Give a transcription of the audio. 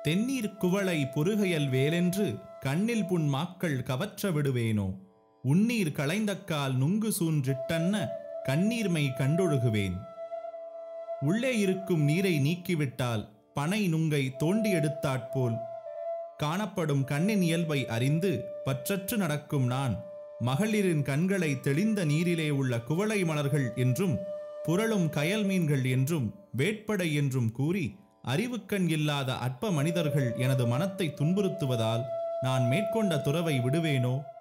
தென்னீர் குவளை பொறுகையல் வேலென்று கண்ணில் புன் மாக்கள் கவற்ற விடுவேனோ உன்னீர் களைந்தக்கால் நுங்கு சூன்றிட்டன்ன கண்ணீர்மை கண்டொழுகுவேன் உள்ளே இருக்கும் நீரை நீக்கிவிட்டால் பனை நுங்கை தோண்டி எடுத்தாற்போல் காணப்படும் கண்ணின் இயல்பை அறிந்து பற்றற்று நடக்கும் நான் மகளிரின் கண்களை தெளிந்த நீரிலே உள்ள குவளை மலர்கள் என்றும் புரளும் கயல் மீன்கள் என்றும் வேட்படை என்றும் கூறி அறிவுக்கண் இல்லாத அற்ப மனிதர்கள் எனது மனத்தை துன்புறுத்துவதால் நான் மேற்கொண்ட துறவை விடுவேனோ